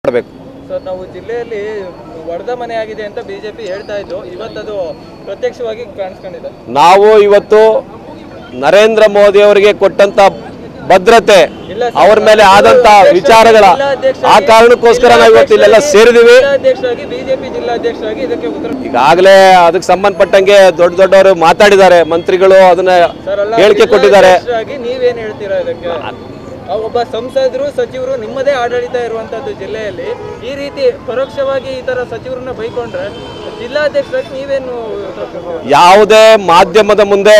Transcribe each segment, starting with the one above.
ಮಾಡಬೇಕು ಸರ್ ನಾವು ಜಿಲ್ಲೆಯಲ್ಲಿ ಒಡೆದ ಮನೆ ಆಗಿದೆ ಅಂತ ಬಿಜೆಪಿ ಹೇಳ್ತಾ ಇದ್ದು ಇವತ್ತದು ಪ್ರತ್ಯಕ್ಷವಾಗಿ ಕಾಣಿಸ್ಕೊಂಡಿದೆ ನಾವು ಇವತ್ತು ನರೇಂದ್ರ ಮೋದಿ ಅವರಿಗೆ ಕೊಟ್ಟಂತ ಭದ್ರತೆ ಇಲ್ಲ ಸರ್, ಅವ್ರ ಮೇಲೆ ಆದಂತ ಅಧ್ಯಕ್ಷ- ವಿಚಾರಗಳ ಜಿಲ್ಲಾಧ್ಯಕ್ಷರಾಗಿ- ಆ ಕಾರಣಕ್ಕೋಸ್ಕರ ನಾವು ಇವತ್ತು ಇಲ್ಲೆಲ್ಲ ಸೇರಿದೀವಿ ಜಿಲ್ಲಾಧ್ಯಕ್ಷರಾಗಿ ಬಿಜೆಪಿ ಜಿಲ್ಲಾಧ್ಯಕ್ಷರಾಗಿ ಇದಕ್ಕೆ ಉತ್ತರ ಈಗಾಗಲೇ ಅದಕ್ಕೆ ಸಂಬಂಧಪಟ್ಟಂಗೆ ದೊಡ್ಡ ದೊಡ್ಡವರು ಮಾತಾಡಿದ್ದಾರೆ ಮಂತ್ರಿಗಳು ಅದನ್ನ ಸರ್ ಅಲ್ಲ ಹೇಳಿಕೆ ಕೊಟ್ಟಿದ್ದಾರೆ ಜಿಲ್ಲಾಧ್ಯಕ್ಷರಾಗಿ ನೀವೇನ್ ಹೇಳ್ತೀರಾ ಇದಕ್ಕೆ ಆ ಒಬ್ಬ ಸಂಸದರು ಸಚಿವರು ನಿಮ್ಮದೇ ಆಡಳಿತ ಇರುವಂತದ್ದು ಜಿಲ್ಲೆಯಲ್ಲಿ ಈ ರೀತಿ ಪರೋಕ್ಷವಾಗಿ ಈ ತರ ಸಚಿವರನ್ನ ಬೈಕೊಂಡ್ರೆ ಜಿಲ್ಲಾಧ್ಯಕ್ಷರಾಗಿ ನೀವೇನು ಉತ್ತರ ಕೊಡ್ತೀರಾ? ಯಾವುದೇ ಮಾಧ್ಯಮದ ಮುಂದೆ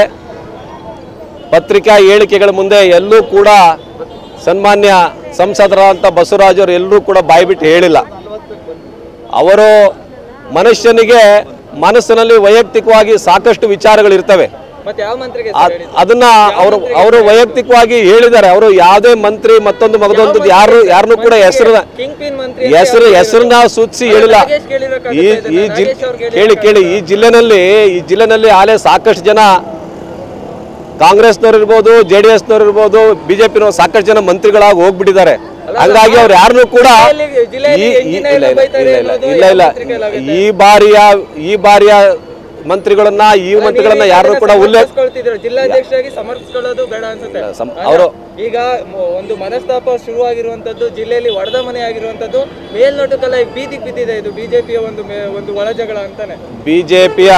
ಪತ್ರಿಕಾ ಹೇಳಿಕೆಗಳ ಮುಂದೆ ಎಲ್ಲೂ ಕೂಡ ಸನ್ಮಾನ್ಯ ಸಂಸದರಾದಂಥ ಬಸವರಾಜ್ ಅವರು ಎಲ್ಲರೂ ಕೂಡ ಬಾಯ್ಬಿಟ್ಟು ಹೇಳಿಲ್ಲ ಅವರು ಮನುಷ್ಯನಿಗೆ ಮನಸ್ಸಿನಲ್ಲಿ ವೈಯಕ್ತಿಕವಾಗಿ ಸಾಕಷ್ಟು ವಿಚಾರಗಳಿರ್ತವೆ ಮತ್ತೆ ಯಾವ ಮಂತ್ರಿಗೆ ಅದ್- ಸರ್ ಹೇಳಿದ್ದು? ಅದನ್ನ ಅವರು ಅವರು ವೈಯಕ್ತಿಕವಾಗಿ ಹೇಳಿದ್ದಾರೆ ಅವರು ಯಾವುದೇ ಮಂತ್ರಿ ಮತ್ತೊಂದು ಮಗದೊಂದು ಯಾರು ಯಾರನ್ನೂ ಕೂಡ ಹೆಸರನ್ನ ಕಿಂಗ್ ಪಿನ್ ಮಂತ್ರಿ ಹೆಸರು ಹೆಸರನ್ನ ಸೂಚಿಸಿ ಹೇಳಿಲ್ಲ ನಾಗೇಶ್ ಕೇಳಿರೋಕ್ಕಾಗತ್ತಾ ಈ ಇದನ್ನ? ಈ ಜಿ ನಾಗೇಶ್ ಅವ್ರು ಕೇಳಿ ಕೇಳಿ ಈ ಜಿಲ್ಲೆನಲ್ಲಿ ಈ ಜಿಲ್ಲೆನಲ್ಲಿ ಆಲೇ ಸಾಕಷ್ಟು ಜನ ಕಾಂಗ್ರೆಸ್ನವ್ರು ಇರ್ಬೋದು ಜೆ ಡಿ ಎಸ್ನವ್ರು ಇರ್ಬೋದು ಬಿಜೆಪಿನವ್ರು ಸಾಕಷ್ಟು ಜನ ಮಂತ್ರಿಗಳಾಗಿ ಹೋಗ್ಬಿಟ್ಟಿದ್ದಾರೆ ಹಂಗಾಗಿ ಅವ್ರು ಯಾರನ್ನೂ ಕೂಡ ಜಿಲ್ಲೆಯಲ್ಲಿ- ಜಿಲ್ಲೆಯಲ್ಲಿ ಈ- ಈ- ಎಂಜಿನ ಇಲ್ಲ ಎಲ್ಲ ಇಲ್ಲ ಬೈತಾರೆ ಇಲ್ಲ ಇಲ್ಲ ಅನ್ನೋದು ಇಲ್ಲ ಇಲ್ಲ ಯಾವ ಪತ್ರಿಕೆಯಲ್ಲಾಗುತ್ತೆ? ಈ ಬಾರಿಯ ಈ ಬಾರಿಯ ಮಂತ್ರಿಗಳನ್ನ ಈ ಮಂತ್ರಿಗಳನ್ನ ಯಾರು ಕೂಡ ಉಲ್ಲೇಖ ಸಮರ್ಥಿಸ್ಕೊಳ್ತಿದ್ರು ಜಿಲ್ಲಾಧ್ಯಕ್ಷರಾಗಿ ಸಮರ್ಥಿಸ್ಕೊಳ್ಳೋದು ಬೇಡ ಅನ್ಸುತ್ತೆ ಸಮ್- ಅಲ್ಲ, ಅವರು ಈಗ ಮ- ಒಂದು ಮನಸ್ತಾಪ ಶುರುವಾಗಿರುವಂತದ್ದು ಜಿಲ್ಲೆಯಲ್ಲಿ ಒಡೆದ ಮನೆ ಆಗಿರುವಂತದ್ದು ಮೇಲ್ನೋಟಕ್ಕೆಲ್ಲ ಈಗ ಬೀದಿಗೆ ಬಿದ್ದಿದೆ ಇದು ಬಿಜೆಪಿಯ ಒಂದು ಮೇ- ಒಂದು ಒಳಜಗಳ ಅಂತಾನೆ ಬಿಜೆಪಿಯ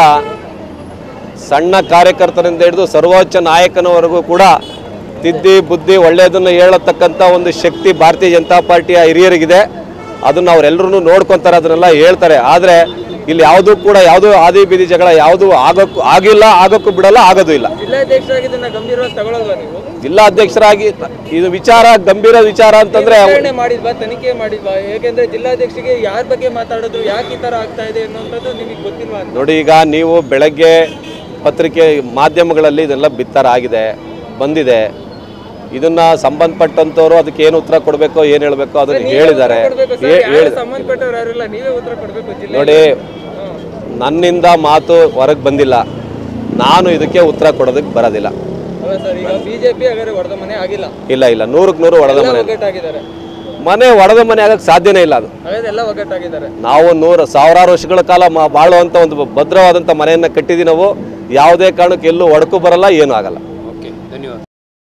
ಸಣ್ಣ ಕಾರ್ಯಕರ್ತರಿಂದ ಹಿಡಿದು ಸರ್ವೋಚ್ಚ ನಾಯಕನವರೆಗೂ ಕೂಡ ತಿದ್ದಿ ಬುದ್ಧಿ ಒಳ್ಳೆಯದನ್ನು ಹೇಳತಕ್ಕಂಥ ಒಂದು ಶಕ್ತಿ ಭಾರತೀಯ ಜನತಾ ಪಾರ್ಟಿಯ ಹಿರಿಯರಿಗಿದೆ ಅದನ್ನು ಅವರೆಲ್ಲರೂ ನೋಡ್ಕೊತಾರೆ ಅದನ್ನೆಲ್ಲ ಹೇಳ್ತಾರೆ ಆದರೆ ಇಲ್ಲಿ ಯಾವುದೂ ಕೂಡ ಯಾವುದೂ ಆದಿ ಬೀದಿ ಜಗಳ ಯಾವುದೂ ಆಗೋಕ್ಕೂ ಆಗಿಲ್ಲ ಆಗೋಕ್ಕೂ ಬಿಡಲ್ಲ ಆಗೋದು ಇಲ್ಲ ಜಿಲ್ಲಾಧ್ಯಕ್ಷರಾಗಿ ಇದನ್ನ ಗಂಭೀರವಾಗಿ ತಗೊಳ್ಳಲ್ವಾ ನೀವು ಜಿಲ್ಲಾಧ್ಯಕ್ಷರಾಗಿ ಇದು ವಿಚಾರ ಗಂಭೀರ ವಿಚಾರ ಅಂತಂದ್ರೆ ವಿಚಾರಣೆ ಮಾಡಿದ್ವಾ ತನಿಖೆ ಮಾಡಿದ್ವಾ ಏಕೆಂದ್ರೆ ಜಿಲ್ಲಾಧ್ಯಕ್ಷರಿಗೆ ಯಾರ ಬಗ್ಗೆ ಮಾತಾಡಿದ್ರು ಯಾಕೆ ಈ ತರ ಆಗ್ತಾ ಇದೆ ಅನ್ನುವಂಥದ್ದು ನಿಮಗೆ ಗೊತ್ತಿಲ್ವಾ ಅಂತ ನೋಡಿ ಈಗ ನೀವು ಬೆಳಗ್ಗೆ ಪತ್ರಿಕೆ ಮಾಧ್ಯಮಗಳಲ್ಲಿ ಇದೆಲ್ಲ ಬಿತ್ತರ ಆಗಿದೆ ಬಂದಿದೆ ಇದನ್ನ ಸಂಬಂಧಪಟ್ಟಂತವರು ಅದಕ್ಕೆ ಏನು ಉತ್ತರ ಕೊಡಬೇಕೋ ಏನು ಹೇಳಬೇಕೋ ಅದನ್ನ ನೀವೇ ಹೇಳಿದ್ದಾರೆ ಉತ್ತರ ಕೊಡ್ಬೇಕು ಸರ್, ಹೇ- ಯಾರು ಹೇಳಿ ಸಂಬಂಧಪಟ್ಟವ್ರು ಯಾರಿಲ್ಲ ನೀವೇ ಉತ್ತರ ಕೊಡಬೇಕು ಜಿಲ್ಲೆ ನೋಡಿ ನನ್ನಿಂದ ಮಾತು ಹೊರಗೆ ಬಂದಿಲ್ಲ ನಾನು ಇದಕ್ಕೆ ಉತ್ತರ ಕೊಡೋದಕ್ಕೆ ಬರೋದಿಲ್ಲ ಅಲ್ಲ ಸರ್ ಈಗ ಬಿಜೆಪಿ ಹಾಗಾದ್ರೆ ಒಡೆದ ಮನೆ ಆಗಿಲ್ಲ ಇಲ್ಲ ಇಲ್ಲ ನೂರಕ್ಕೆ ನೂರು ಒಡೆದ ಎಲ್ಲ ಮನೆ ಒಗ್ಗಟ್ಟಾಗಿದ್ದಾರೆ ಮನೆ ಒಡೆದ ಮನೆ ಆಗಕ್ಕೆ ಸಾಧ್ಯನೇ ಇಲ್ಲ ಅದು ಹಾಗಾದ್ರೆ ಎಲ್ಲ ಒಗ್ಗಟ್ಟಾಗಿದ್ದಾರೆ ನಾವು ನೂರು ಸಾವಿರಾರು ವರ್ಷಗಳ ಕಾಲ ಮ- ಬಾಳುವಂಥ ಒಂದು ಭದ್ರವಾದಂಥ ಮನೆಯನ್ನು ಕಟ್ಟಿದ್ದೀವಿ ನಾವು ಯಾವುದೇ ಕಾರಣಕ್ಕೆ ಎಲ್ಲೂ ಒಡಕು ಬರಲ್ಲ ಏನೂ ಆಗಲ್ಲ ಓಕೆ ಧನ್ಯವಾದ